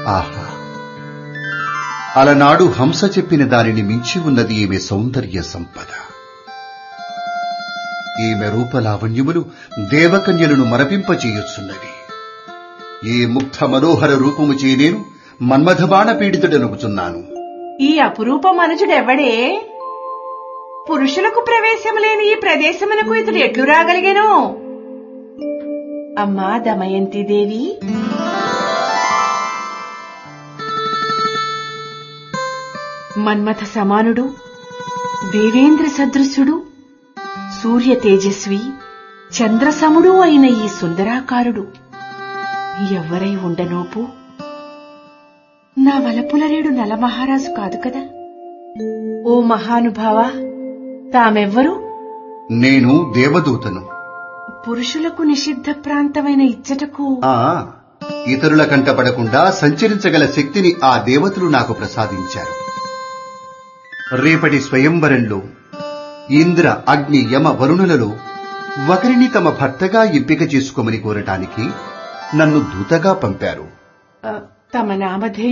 ఆహా అలనాడు హంస చెప్పిన దానిని మించి ఉన్నది ఈమె సౌందర్య సంపద ఈమె రూపలావణ్యములు దేవకన్యలను మరపింపచేయుచున్నవి ఈ ముగ్ధ మనోహర రూపము చే నేను మన్మథబాణ పీడితుడనుకుచున్నాను ఈ అపురూప మనుజుడెవ్వడే పురుషులకు ప్రవేశం లేని ఈ ప్రదేశమునకు ఇతడు ఎట్లు రాగలిగెను అమ్మా దమయంతి దేవి మన్మథ సమానుడు దేవేంద్ర సదృశుడు సూర్య తేజస్వి చంద్రసముడు అయిన ఈ సుందరాకారుడు ఎవ్వరై ఉండనోపు నా వలపులరేడు నలమహారాజు కాదు కదా ఓ మహానుభావ తామెవ్వరు నేను దేవదూతను పురుషులకు నిషిద్ధ ప్రాంతమైన ఇచ్చటకు ఆ ఇతరుల కంటపడకుండా సంచరించగల శక్తిని ఆ దేవతలు నాకు ప్రసాదించారు రేపటి స్వయంవరంలో ఇంద్ర అగ్ని యమ వరుణులలో ఒకరిని తమ భర్తగా ఎంపిక చేసుకోమని కోరటానికి నన్ను దూతగా పంపారు ఆ, తమ నామధేయం